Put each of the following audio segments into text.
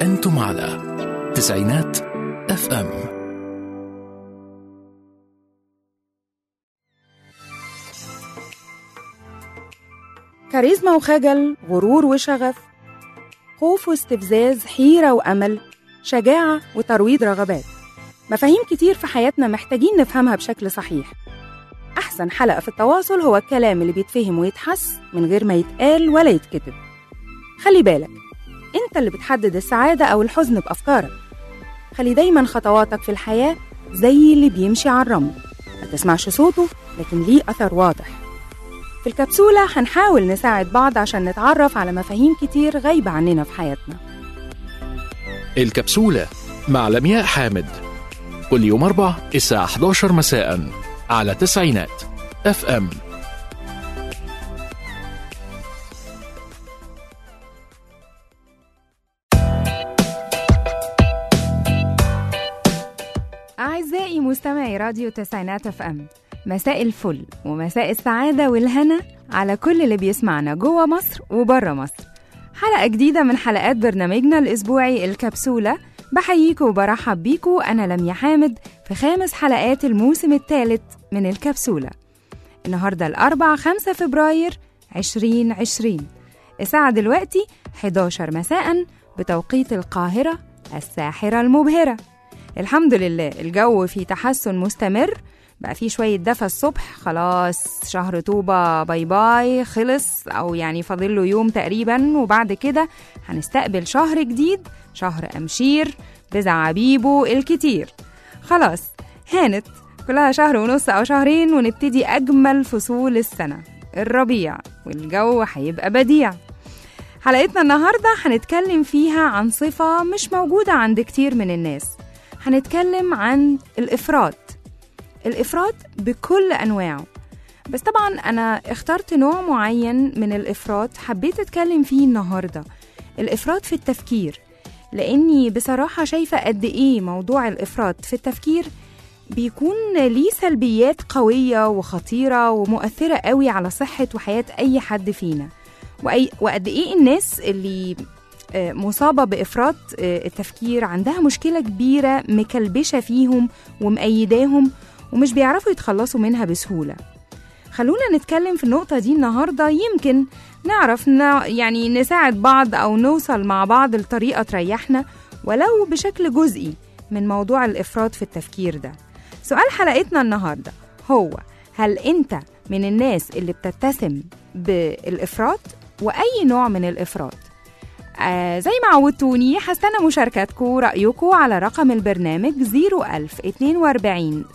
أنتم على تسعينات اف ام كاريزما وخجل غرور وشغف خوف واستفزاز حيرة وأمل شجاعة وترويض رغبات مفاهيم كتير في حياتنا محتاجين نفهمها بشكل صحيح أحسن حلقة في التواصل هو الكلام اللي بيتفهم ويتحس من غير ما يتقال ولا يتكتب خلي بالك أنت اللي بتحدد السعادة أو الحزن بأفكارك خلي دايما خطواتك في الحياة زي اللي بيمشي على الرمل ما تسمعش صوته لكن ليه أثر واضح في الكبسولة هنحاول نساعد بعض عشان نتعرف على مفاهيم كتير غايبة عننا في حياتنا الكبسولة مع لمياء حامد كل يوم أربع الساعة 11 مساء على تسعينات اف ام أعزائي مستمعي راديو تسعينات اف ام مساء الفل ومساء السعادة والهنا على كل اللي بيسمعنا جوه مصر وبره مصر حلقة جديدة من حلقات برنامجنا الأسبوعي الكبسولة بحييكوا وبرحب بيكوا أنا لميا حامد في خامس حلقات الموسم الثالث من الكبسولة النهاردة الأربع 5 فبراير 2020 الساعة دلوقتي 11 مساء بتوقيت القاهرة الساحرة المبهرة الحمد لله الجو في تحسن مستمر بقى فيه شوية دفى الصبح خلاص شهر طوبة باي باي خلص أو يعني فاضل له يوم تقريبا وبعد كده هنستقبل شهر جديد شهر أمشير بزعابيبه الكتير خلاص هانت كلها شهر ونص أو شهرين ونبتدي أجمل فصول السنة الربيع والجو هيبقى بديع حلقتنا النهاردة هنتكلم فيها عن صفة مش موجودة عند كتير من الناس هنتكلم عن الإفراط الإفراط بكل أنواعه بس طبعا أنا اخترت نوع معين من الإفراط حبيت أتكلم فيه النهاردة الإفراط في التفكير لأني بصراحة شايفة قد إيه موضوع الإفراط في التفكير بيكون ليه سلبيات قوية وخطيرة ومؤثرة قوي على صحة وحياة أي حد فينا وأي وقد إيه الناس اللي آه، مصابة بإفراط آه، التفكير عندها مشكلة كبيرة مكلبشة فيهم ومأيداهم ومش بيعرفوا يتخلصوا منها بسهولة خلونا نتكلم في النقطة دي النهاردة يمكن نعرف ن... يعني نساعد بعض أو نوصل مع بعض لطريقة تريحنا ولو بشكل جزئي من موضوع الإفراط في التفكير ده سؤال حلقتنا النهاردة هو هل أنت من الناس اللي بتتسم بالإفراط وأي نوع من الإفراط آه زي ما عودتوني هستنى مشاركاتكم ورأيكم على رقم البرنامج 01000 42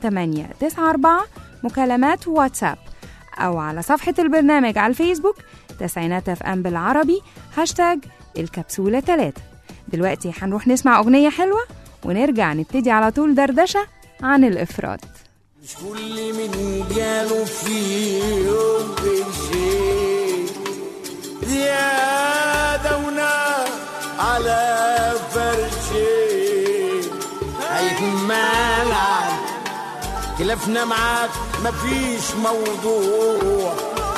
7894 مكالمات واتساب أو على صفحة البرنامج على الفيسبوك تسعينات اف ام بالعربي هاشتاج الكبسولة 3 دلوقتي هنروح نسمع أغنية حلوة ونرجع نبتدي على طول دردشة عن الإفراط مش كل من جاله في يوم شيء زيادة ونار على فرشي هيكمل عن خلافنا معاك مفيش موضوع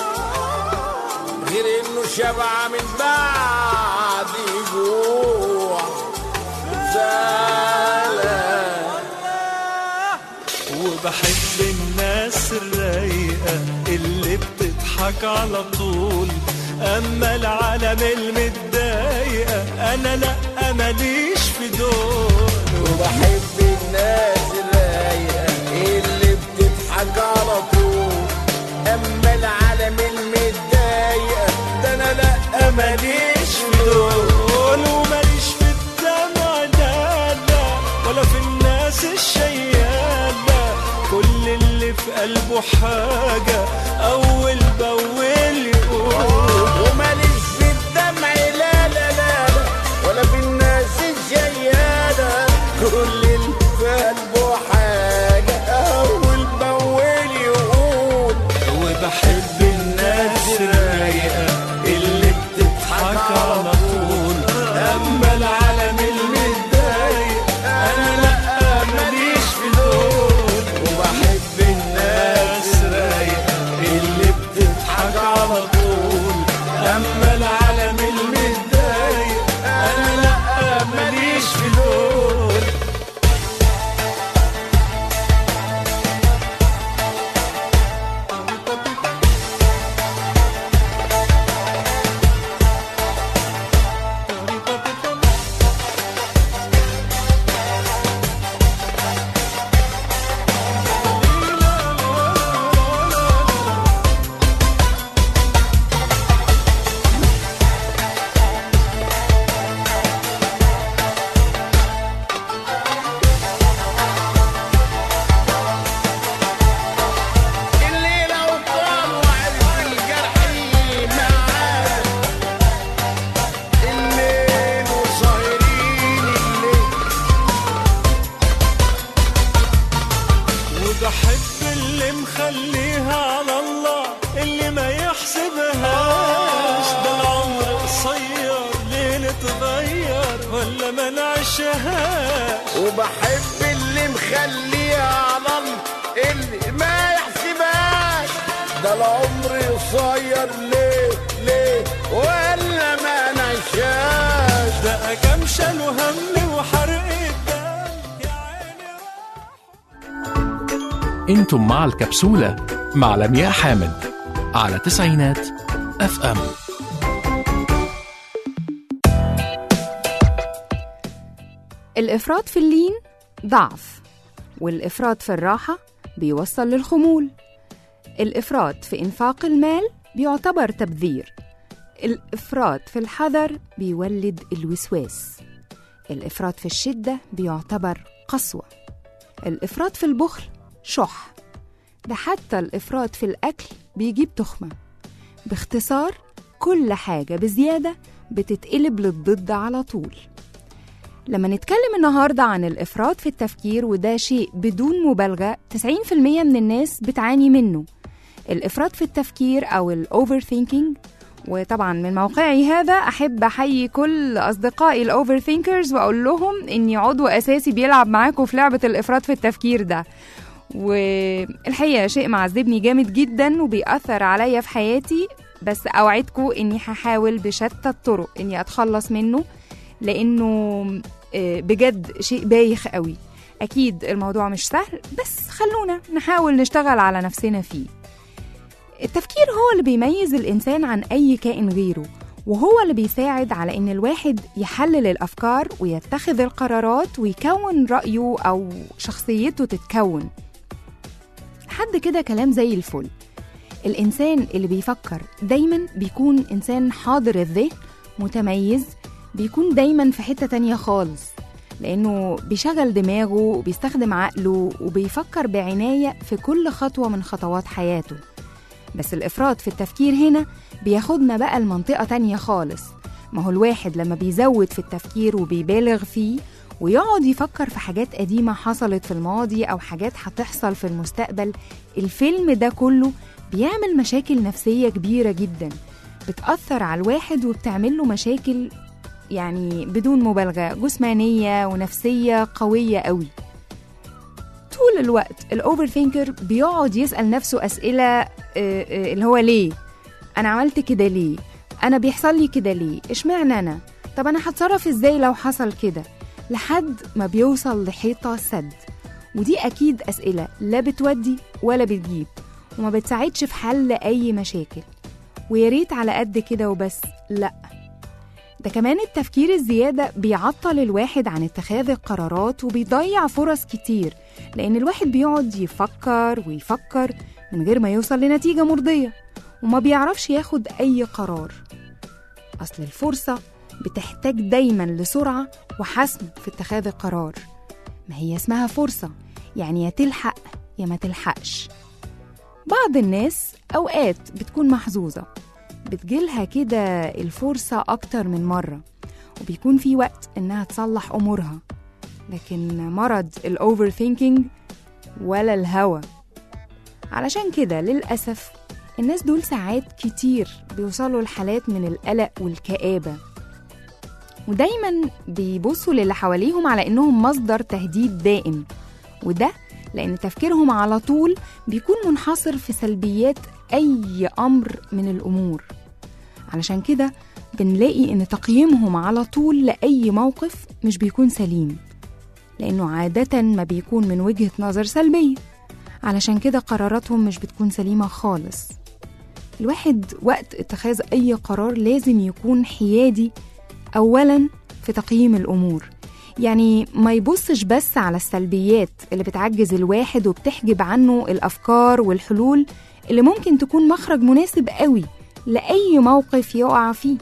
غير انه شبع من بعد جوع زعلان وبحب الناس الرايقة اللي بتضحك على طول أما العالم المتضايقة أنا لأ ماليش في دول وبحب الناس الرايقة اللي بتضحك على طول أما العالم المتضايقة ده أنا لأ ماليش في دول وماليش في الدمع لا لا ولا في الناس الشيالة كل اللي في قلبه حاجة أول بأول يقول وماليش في الدمع لا لا لا لا ولا في الناس الجيالة كل اللي في قلبه حاجة أول بأول يقول وبحب الناس الرايقة اللي بتضحك على طول أما العالم المتضايق أنا لأ ماليش في دول وبحب الناس ناس رايقة تتغير ولا ما نعيشهاش وبحب اللي مخليها على الله اللي ما يحسبهاش ده العمر قصير ليه ليه ولا ما نعيشهاش ده كام شال وهم وحرق الدم يا عيني انتم مع الكبسولة مع لمياء حامد على تسعينات اف ام الإفراط في اللين ضعف والإفراط في الراحة بيوصل للخمول الإفراط في إنفاق المال بيعتبر تبذير الإفراط في الحذر بيولد الوسواس الإفراط في الشدة بيعتبر قسوة الإفراط في البخل شح ده حتى الإفراط في الأكل بيجيب تخمة باختصار كل حاجة بزيادة بتتقلب للضد على طول لما نتكلم النهاردة عن الإفراط في التفكير وده شيء بدون مبالغة 90% من الناس بتعاني منه الإفراط في التفكير أو الأوفر ثينكينج وطبعا من موقعي هذا أحب أحيي كل أصدقائي الأوفر ثينكرز وأقول لهم إني عضو أساسي بيلعب معاكم في لعبة الإفراط في التفكير ده والحقيقة شيء معذبني جامد جدا وبيأثر عليا في حياتي بس أوعدكم إني هحاول بشتى الطرق إني أتخلص منه لانه آه، بجد شيء بايخ قوي اكيد الموضوع مش سهل بس خلونا نحاول نشتغل على نفسنا فيه التفكير هو اللي بيميز الانسان عن اي كائن غيره وهو اللي بيساعد على ان الواحد يحلل الافكار ويتخذ القرارات ويكون رايه او شخصيته تتكون لحد كده كلام زي الفل الانسان اللي بيفكر دايما بيكون انسان حاضر الذهن متميز بيكون دايما في حتة تانية خالص لأنه بيشغل دماغه وبيستخدم عقله وبيفكر بعناية في كل خطوة من خطوات حياته بس الإفراط في التفكير هنا بياخدنا بقى لمنطقة تانية خالص ما هو الواحد لما بيزود في التفكير وبيبالغ فيه ويقعد يفكر في حاجات قديمة حصلت في الماضي أو حاجات هتحصل في المستقبل الفيلم ده كله بيعمل مشاكل نفسية كبيرة جدا بتأثر على الواحد وبتعمل له مشاكل يعني بدون مبالغة جسمانية ونفسية قوية قوي طول الوقت الأوفر ثينكر بيقعد يسأل نفسه أسئلة آه، آه، اللي هو ليه أنا عملت كده ليه أنا بيحصل لي كده ليه إشمعنى أنا طب أنا هتصرف إزاي لو حصل كده لحد ما بيوصل لحيطة سد ودي أكيد أسئلة لا بتودي ولا بتجيب وما بتساعدش في حل أي مشاكل وياريت على قد كده وبس لأ ده كمان التفكير الزيادة بيعطل الواحد عن اتخاذ القرارات وبيضيع فرص كتير لأن الواحد بيقعد يفكر ويفكر من غير ما يوصل لنتيجة مرضية وما بيعرفش ياخد أي قرار أصل الفرصة بتحتاج دايما لسرعة وحسم في اتخاذ القرار ما هي اسمها فرصة يعني يا تلحق يا ما تلحقش بعض الناس أوقات بتكون محظوظة بتجيلها كده الفرصة أكتر من مرة وبيكون في وقت إنها تصلح أمورها لكن مرض الأوفر ثينكينج ولا الهوى علشان كده للأسف الناس دول ساعات كتير بيوصلوا لحالات من القلق والكآبة ودايما بيبصوا للي حواليهم على إنهم مصدر تهديد دائم وده لأن تفكيرهم على طول بيكون منحصر في سلبيات أي أمر من الأمور علشان كده بنلاقي إن تقييمهم على طول لأي موقف مش بيكون سليم لأنه عادة ما بيكون من وجهة نظر سلبية علشان كده قراراتهم مش بتكون سليمة خالص الواحد وقت اتخاذ أي قرار لازم يكون حيادي أولا في تقييم الأمور يعني ما يبصش بس على السلبيات اللي بتعجز الواحد وبتحجب عنه الأفكار والحلول اللي ممكن تكون مخرج مناسب قوي لأي موقف يقع فيه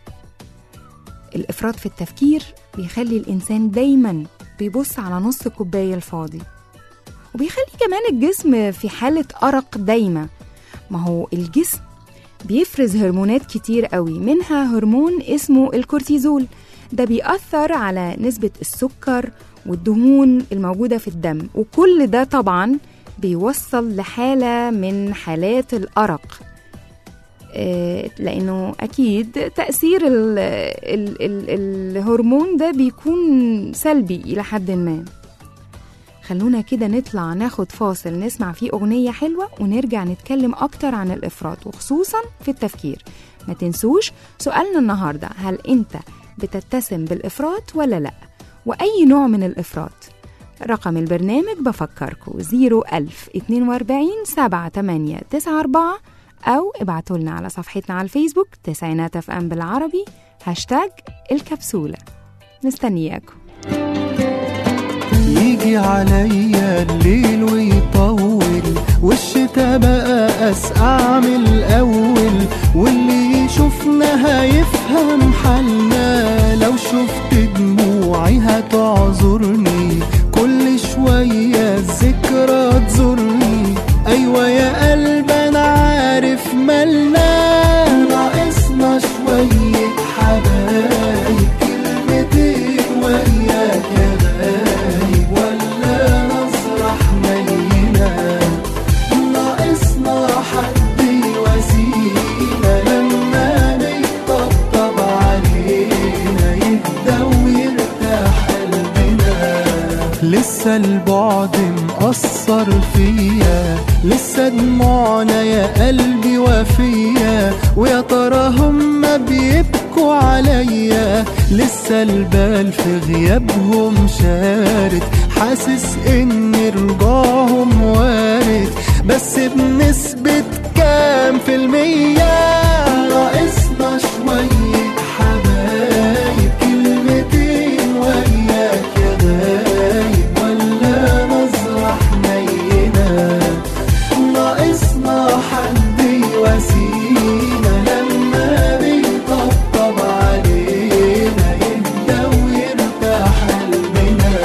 الإفراط في التفكير بيخلي الإنسان دايما بيبص على نص الكوباية الفاضي وبيخلي كمان الجسم في حالة أرق دايمة ما هو الجسم بيفرز هرمونات كتير قوي منها هرمون اسمه الكورتيزول ده بيأثر على نسبة السكر والدهون الموجودة في الدم وكل ده طبعا بيوصل لحالة من حالات الأرق آه، لانه اكيد تاثير ال ال ال الهرمون ده بيكون سلبي الى حد ما خلونا كده نطلع ناخد فاصل نسمع فيه اغنيه حلوه ونرجع نتكلم اكتر عن الافراط وخصوصا في التفكير ما تنسوش سؤالنا النهارده هل انت بتتسم بالافراط ولا لا واي نوع من الافراط رقم البرنامج بفكركم 01042 7894 أو ابعتوا لنا على صفحتنا على الفيسبوك تسعينات اف ام بالعربي هاشتاج الكبسولة مستنياكم يجي عليا الليل ويطول والشتا بقى أسقع من الأول واللي يشوفنا هيفهم حالنا لو شفت دموعي هتعذرني كل شوية الذكرى تزورني أيوة يا قلب أنا عارف مالنا ناقصنا شوية حبايب كلمتين وياك يا غايب ولا نظرة حنينة ناقصنا حد يواسينا لما نطبطب علينا يهدى ويرتاح قلبنا لسه البعد مأثر فيا لسه دموعنا يا قلبي وفيا ويا ترى هما بيبكوا عليا لسه البال في غيابهم شارد حاسس ان رجوعهم وارد بس بنسبة كام في المية ناقصنا شوية حبايب كلمتين وياك يا غايب ولا نظرة حنينة ناقصنا حد يواسينا لما بيطبطب علينا يهدى ويرتاح قلبنا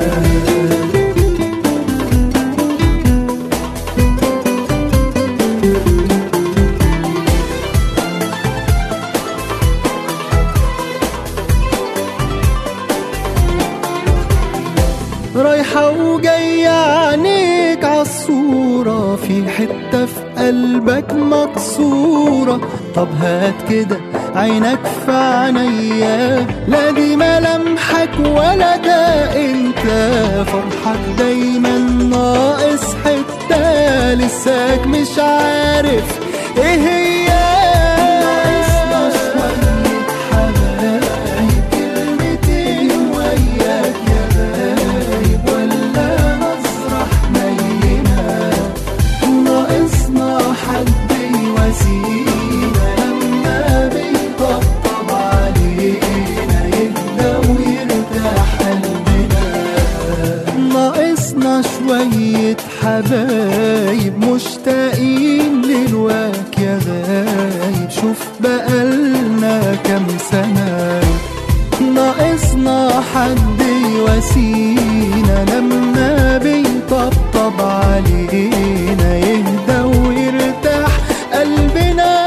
رايحة وجاية عينيك عالصورة في حتة في قلبك مكسورة طب هات كده عينك في عينيا لا دي ملامحك ولا ده انت فرحك دايما ناقص حتة لساك مش عارف ايه هي ناقصنا شوية حبايب كلمتين وياك يا غايب ولا نظرة حنينة ناقصنا حد يواسينا لما بيطبطب علينا يهدى ويرتاح قلبنا ناقصنا شوية حبايب مشتاقين للواك يا غايب شوف بقالنا كام سنة ناقصنا حد يواسينا لما بيطبطب علينا يهدى ويرتاح قلبنا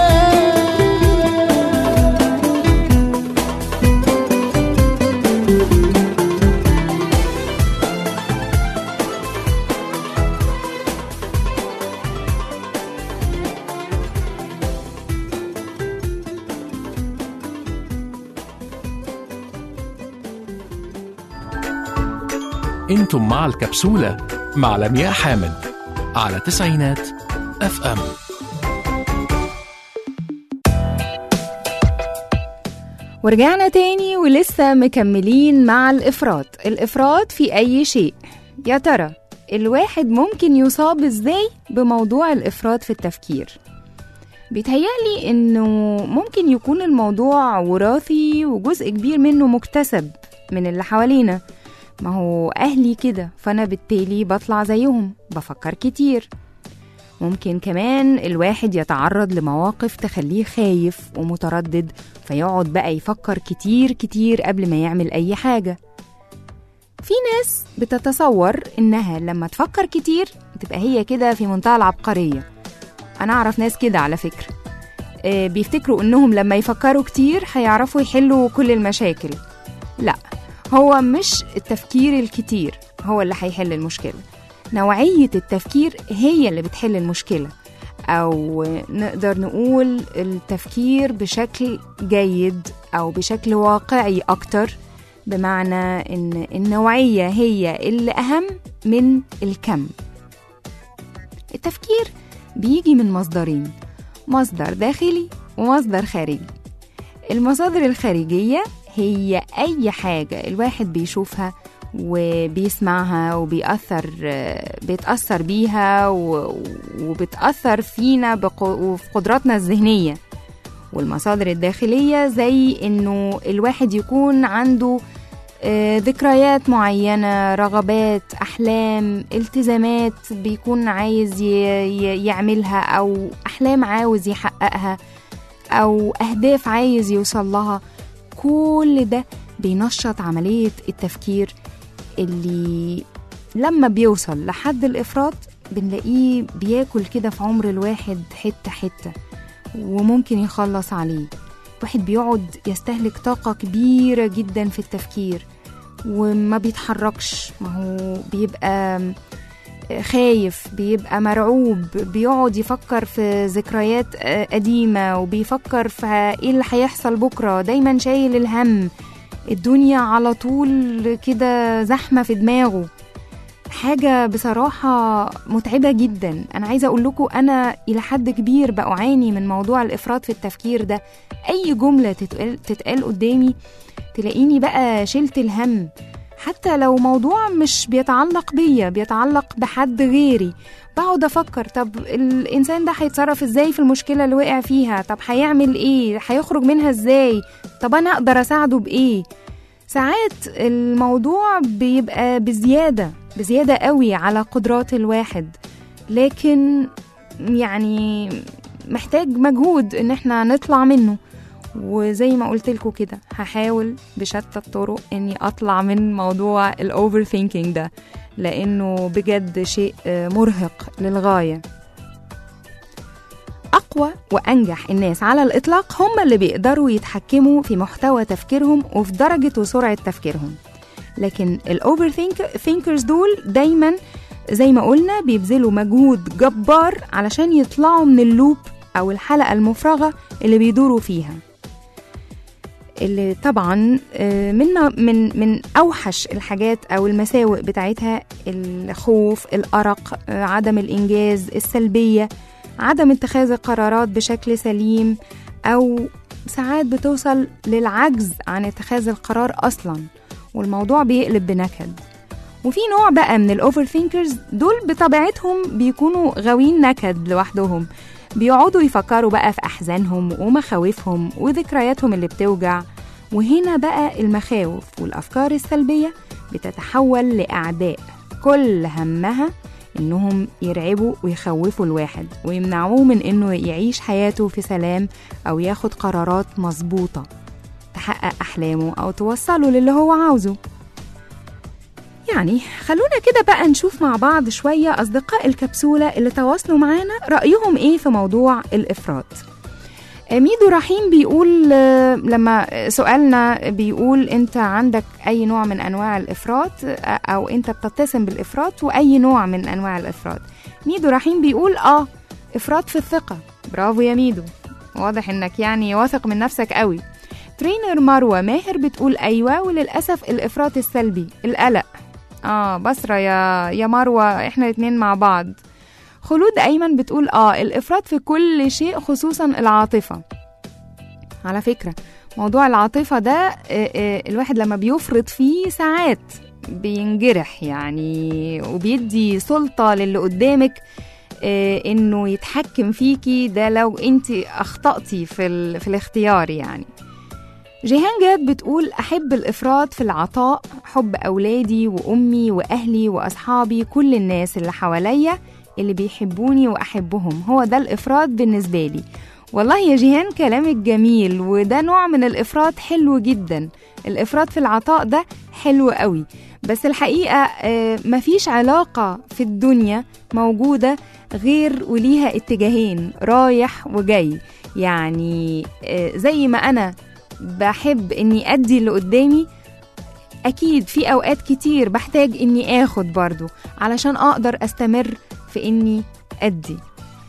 انتم مع الكبسولة مع لمياء حامد على تسعينات اف ام ورجعنا تاني ولسه مكملين مع الإفراط الإفراط في أي شيء يا ترى الواحد ممكن يصاب إزاي بموضوع الإفراط في التفكير بيتهيألي إنه ممكن يكون الموضوع وراثي وجزء كبير منه مكتسب من اللي حوالينا ما هو أهلي كده فأنا بالتالي بطلع زيهم بفكر كتير ممكن كمان الواحد يتعرض لمواقف تخليه خايف ومتردد فيقعد بقى يفكر كتير كتير قبل ما يعمل أي حاجة في ناس بتتصور إنها لما تفكر كتير تبقى هي كده في منتهى العبقرية أنا أعرف ناس كده على فكرة آه، بيفتكروا إنهم لما يفكروا كتير هيعرفوا يحلوا كل المشاكل لا هو مش التفكير الكتير هو اللي هيحل المشكلة نوعية التفكير هي اللي بتحل المشكلة أو نقدر نقول التفكير بشكل جيد أو بشكل واقعي أكتر بمعنى إن النوعية هي اللي أهم من الكم التفكير بيجي من مصدرين مصدر داخلي ومصدر خارجي المصادر الخارجية هي أي حاجة الواحد بيشوفها وبيسمعها وبيأثر بيتأثر بيها و- وبتأثر فينا بق- وفي قدراتنا الذهنية والمصادر الداخلية زي إنه الواحد يكون عنده آه، ذكريات معينة رغبات أحلام التزامات بيكون عايز ي- ي- يعملها أو أحلام عاوز يحققها أو أهداف عايز يوصل لها كل ده بينشط عملية التفكير اللي لما بيوصل لحد الإفراط بنلاقيه بياكل كده في عمر الواحد حتة حتة وممكن يخلص عليه واحد بيقعد يستهلك طاقة كبيرة جدا في التفكير وما بيتحركش ما هو بيبقى خايف بيبقى مرعوب بيقعد يفكر في ذكريات آه، قديمة وبيفكر في ايه اللي هيحصل بكرة دايما شايل الهم الدنيا على طول كده زحمة في دماغه حاجة بصراحة متعبة جدا أنا عايزة أقول لكم أنا إلى حد كبير بعاني من موضوع الإفراط في التفكير ده أي جملة تتقال, تتقال قدامي تلاقيني بقى شلت الهم حتى لو موضوع مش بيتعلق بيا بيتعلق بحد غيري بقعد افكر طب الانسان ده هيتصرف ازاي في المشكله اللي وقع فيها طب هيعمل ايه هيخرج منها ازاي طب انا اقدر اساعده بايه ساعات الموضوع بيبقى بزياده بزياده قوي على قدرات الواحد لكن يعني محتاج مجهود ان احنا نطلع منه وزي ما قلت لكم كده هحاول بشتى الطرق اني اطلع من موضوع الاوفر ثينكينج ده لانه بجد شيء آه، مرهق للغايه اقوى وانجح الناس على الاطلاق هم اللي بيقدروا يتحكموا في محتوى تفكيرهم وفي درجه وسرعه تفكيرهم لكن الاوفر ثينكرز دول دايما زي ما قلنا بيبذلوا مجهود جبار علشان يطلعوا من اللوب او الحلقه المفرغه اللي بيدوروا فيها اللي طبعا آه، من من من اوحش الحاجات او المساوئ بتاعتها الخوف الارق آه، عدم الانجاز السلبيه عدم اتخاذ القرارات بشكل سليم او ساعات بتوصل للعجز عن اتخاذ القرار اصلا والموضوع بيقلب بنكد وفي نوع بقى من الاوفر ثينكرز دول بطبيعتهم بيكونوا غاويين نكد لوحدهم بيقعدوا يفكروا بقى في احزانهم ومخاوفهم وذكرياتهم اللي بتوجع وهنا بقى المخاوف والافكار السلبيه بتتحول لاعداء كل همها انهم يرعبوا ويخوفوا الواحد ويمنعوه من انه يعيش حياته في سلام او ياخد قرارات مظبوطه تحقق احلامه او توصله للي هو عاوزه يعني خلونا كده بقى نشوف مع بعض شوية أصدقاء الكبسولة اللي تواصلوا معانا رأيهم إيه في موضوع الإفراط ميدو رحيم بيقول آه، لما سؤالنا بيقول انت عندك اي نوع من انواع الافراط آه، او انت بتتسم بالافراط واي نوع من انواع الافراط ميدو رحيم بيقول اه افراط في الثقة برافو يا ميدو واضح انك يعني واثق من نفسك قوي ترينر مروة ماهر بتقول ايوه وللاسف الافراط السلبي القلق اه بصرة يا يا مروة احنا الاتنين مع بعض خلود ايمن بتقول اه الافراط في كل شيء خصوصا العاطفة على فكرة موضوع العاطفة ده آه، آه، الواحد لما بيفرط فيه ساعات بينجرح يعني وبيدي سلطة للي قدامك آه، انه يتحكم فيكي ده لو انت اخطأتي في, ال... في الاختيار يعني جيهان جاد بتقول أحب الإفراط في العطاء حب أولادي وأمي وأهلي وأصحابي كل الناس اللي حواليا اللي بيحبوني وأحبهم هو ده الإفراط بالنسبة لي والله يا جيهان كلامك جميل وده نوع من الإفراط حلو جدا الإفراط في العطاء ده حلو قوي بس الحقيقة آه، مفيش علاقة في الدنيا موجودة غير وليها اتجاهين رايح وجاي يعني آه، زي ما أنا بحب اني ادي اللي قدامي اكيد في اوقات كتير بحتاج اني اخد برضو علشان اقدر استمر في اني ادي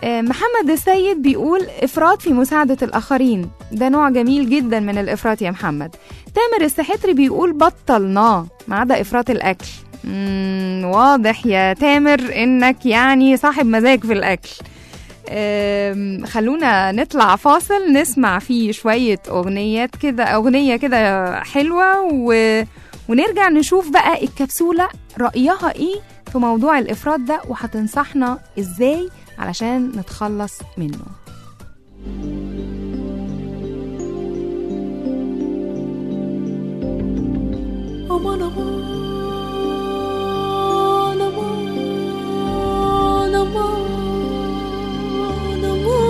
آه، محمد السيد بيقول إفراط في مساعدة الآخرين ده نوع جميل جدا من الإفراط يا محمد تامر السحتري بيقول بطلناه ما عدا إفراط الأكل مم واضح يا تامر إنك يعني صاحب مزاج في الأكل آم، خلونا نطلع فاصل نسمع فيه شوية أغنيات كده أغنية كده حلوة و... ونرجع نشوف بقى الكبسولة رأيها إيه في موضوع الإفراط ده وهتنصحنا إزاي علشان نتخلص منه Aman aman aman aman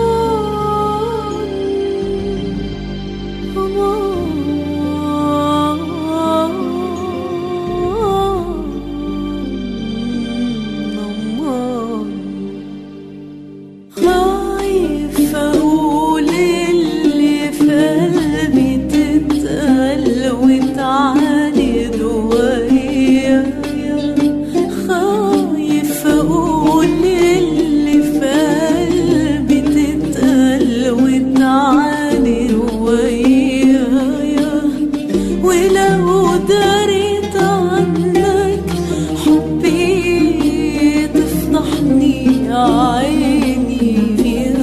aman aman خايف اقول اللي في قلبي تتقل وتعاند ويايا خايف اقول اللي في قلبي تتقل وتعاند ويايا ولو دريت عنك حبي تفضحني يا عيني في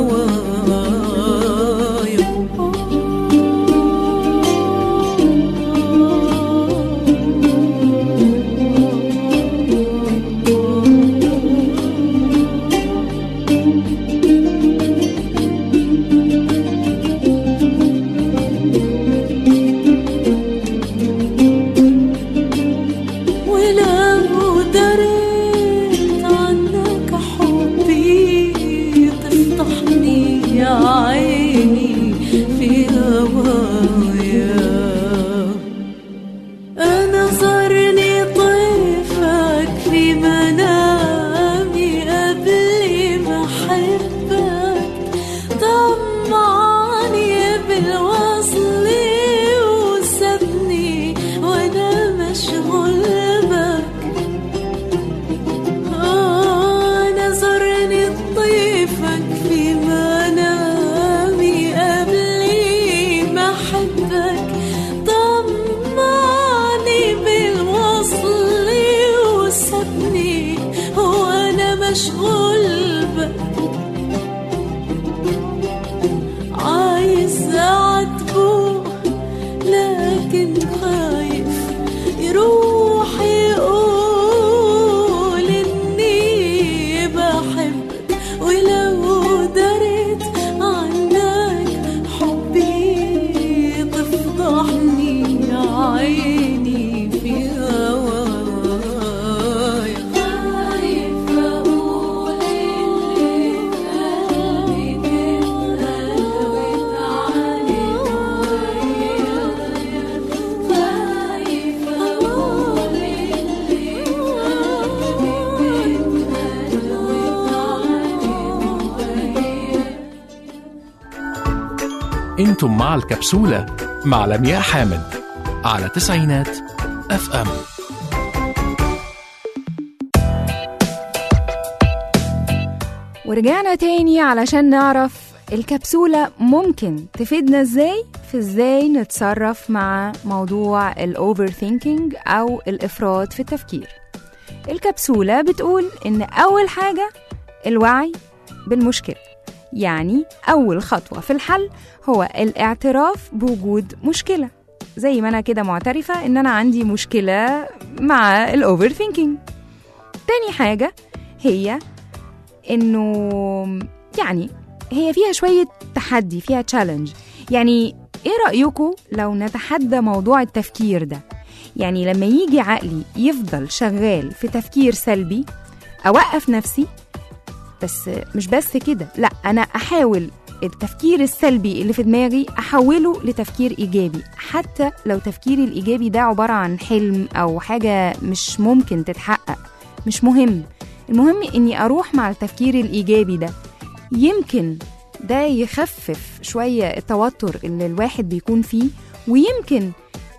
ولو دريت عنك حبي تفضحني يا عيني في هوايا أنا زارني طيفك في منامي قبل ما أحبك طمعني بالوصل وسابني وأنا مشغول بك أنا زرني طيفك في منامي قبل ما أحبك طمعني بالوصل وسابني وأنا مشغول بك عايز أعاتبه لكن خايف يروح يقول إني بحبك ولو دريت عنك حبي تفضحني يا عيني في هوايا خايف أقول اللي في قلبي تتقلوت خايف أقول اللي في قلبي انتم مع الكبسولة مع لمياء حامد على تسعينات اف ام ورجعنا تاني علشان نعرف الكبسولة ممكن تفيدنا ازاي في ازاي نتصرف مع موضوع الاوفر ثينكينج او الافراط في التفكير الكبسولة بتقول ان اول حاجة الوعي بالمشكلة يعني اول خطوة في الحل هو الاعتراف بوجود مشكلة زي ما انا كده معترفة ان انا عندي مشكلة مع الاوفر ثينكينج تاني حاجة هي انه يعني هي فيها شوية تحدي فيها تشالنج يعني ايه رأيكم لو نتحدى موضوع التفكير ده يعني لما يجي عقلي يفضل شغال في تفكير سلبي أوقف نفسي بس مش بس كده لا أنا أحاول التفكير السلبي اللي في دماغي أحوله لتفكير إيجابي حتى لو تفكيري الإيجابي ده عبارة عن حلم أو حاجة مش ممكن تتحقق مش مهم المهم إني أروح مع التفكير الإيجابي ده يمكن ده يخفف شوية التوتر اللي الواحد بيكون فيه ويمكن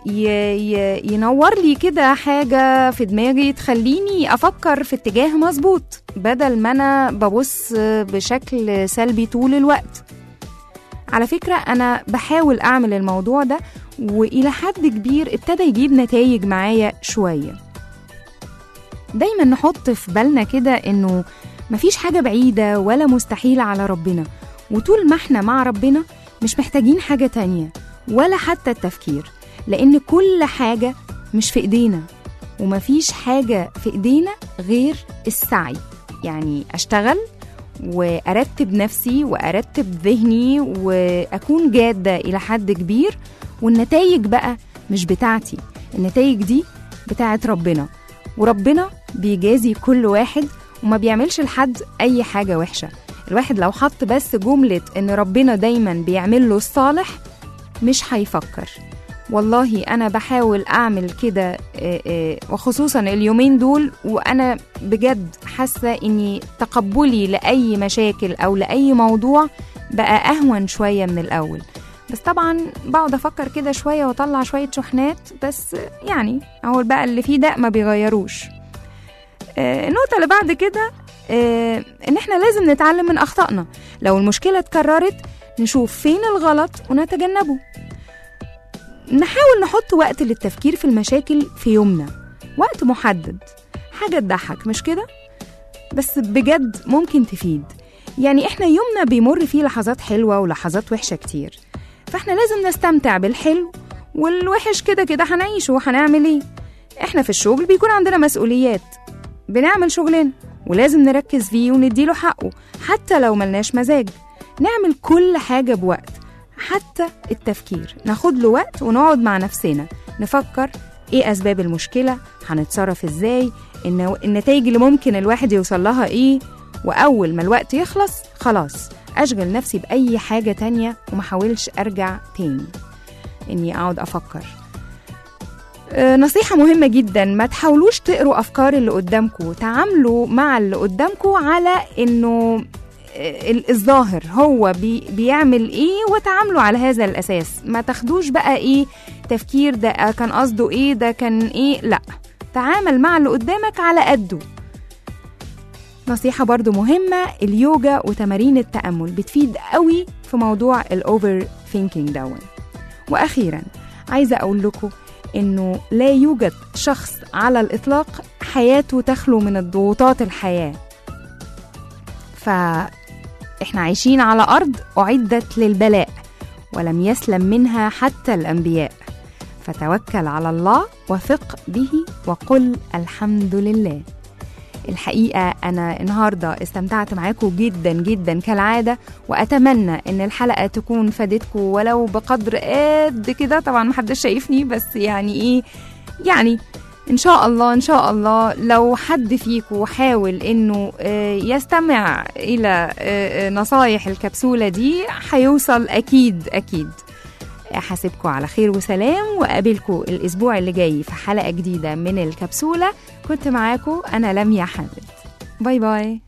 ي... ي... ينور لي كده حاجة في دماغي تخليني أفكر في اتجاه مظبوط بدل ما أنا ببص بشكل سلبي طول الوقت على فكرة أنا بحاول أعمل الموضوع ده وإلى حد كبير ابتدى يجيب نتائج معايا شوية دايما نحط في بالنا كده إنه مفيش حاجة بعيدة ولا مستحيلة على ربنا وطول ما احنا مع ربنا مش محتاجين حاجة تانية ولا حتى التفكير لأن كل حاجة مش في إيدينا ومفيش حاجة في إيدينا غير السعي يعني أشتغل وأرتب نفسي وأرتب ذهني وأكون جادة إلى حد كبير والنتائج بقى مش بتاعتي النتائج دي بتاعت ربنا وربنا بيجازي كل واحد وما بيعملش لحد أي حاجة وحشة الواحد لو حط بس جملة إن ربنا دايما بيعمل له الصالح مش هيفكر والله أنا بحاول أعمل كده آه، آه، وخصوصا اليومين دول وأنا بجد حاسة إني تقبلي لأي مشاكل أو لأي موضوع بقى أهون شوية من الأول بس طبعا بقعد أفكر كده شوية وأطلع شوية شحنات بس يعني أهو بقى اللي فيه ده ما بيغيروش آه، النقطة اللي بعد كده آه، إن إحنا لازم نتعلم من أخطائنا لو المشكلة اتكررت نشوف فين الغلط ونتجنبه نحاول نحط وقت للتفكير في المشاكل في يومنا وقت محدد حاجة تضحك مش كده؟ بس بجد ممكن تفيد يعني احنا يومنا بيمر فيه لحظات حلوة ولحظات وحشة كتير فاحنا لازم نستمتع بالحلو والوحش كده كده هنعيشه وهنعمل ايه احنا في الشغل بيكون عندنا مسؤوليات بنعمل شغلنا ولازم نركز فيه ونديله حقه حتى لو ملناش مزاج نعمل كل حاجة بوقت حتى التفكير ناخد له وقت ونقعد مع نفسنا نفكر ايه اسباب المشكلة هنتصرف ازاي إن النتائج اللي ممكن الواحد يوصل لها ايه واول ما الوقت يخلص خلاص اشغل نفسي باي حاجة تانية ومحاولش ارجع تاني اني اقعد افكر آه، نصيحة مهمة جدا ما تحاولوش تقروا أفكار اللي قدامكم تعاملوا مع اللي قدامكم على إنه آه، ال- الظاهر هو بي بيعمل إيه وتعاملوا على هذا الأساس ما تاخدوش بقى إيه تفكير ده آه، كان قصده إيه ده كان إيه لأ تعامل مع اللي قدامك على قده نصيحة برضو مهمة اليوجا وتمارين التأمل بتفيد قوي في موضوع الأوفر ثينكينج دون وأخيرا عايزة أقول لكم إنه لا يوجد شخص على الإطلاق حياته تخلو من الضغوطات الحياة فإحنا عايشين على أرض أعدت للبلاء ولم يسلم منها حتى الأنبياء فتوكل على الله وثق به وقل الحمد لله الحقيقة أنا النهاردة استمتعت معاكم جدا جدا كالعادة وأتمنى إن الحلقة تكون فادتكم ولو بقدر قد كده طبعا محدش شايفني بس يعني إيه يعني إن شاء الله إن شاء الله لو حد فيكم حاول إنه آه، يستمع إلى آه، آه، نصايح الكبسولة دي هيوصل أكيد أكيد حاسبكم على خير وسلام وقابلكم الأسبوع اللي جاي في حلقة جديدة من الكبسولة كنت معاكم أنا لميا حامد باي باي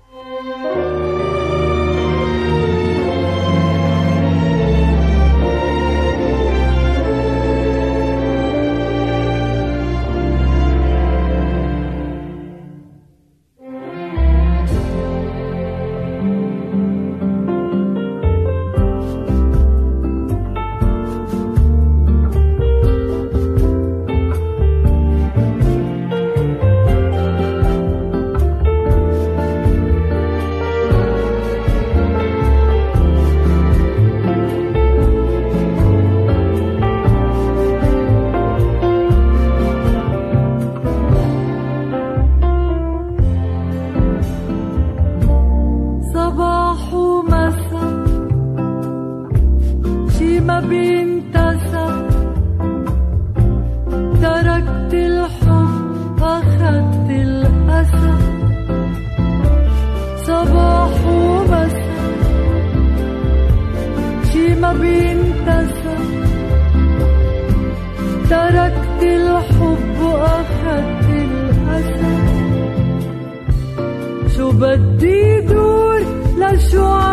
صباح ومساء شي ما بينتسى تركت الحب أخدت الأسى صباح ومساء شي ما بينتسى تركت الحب وأخدت الأسى شو بدي دور لشو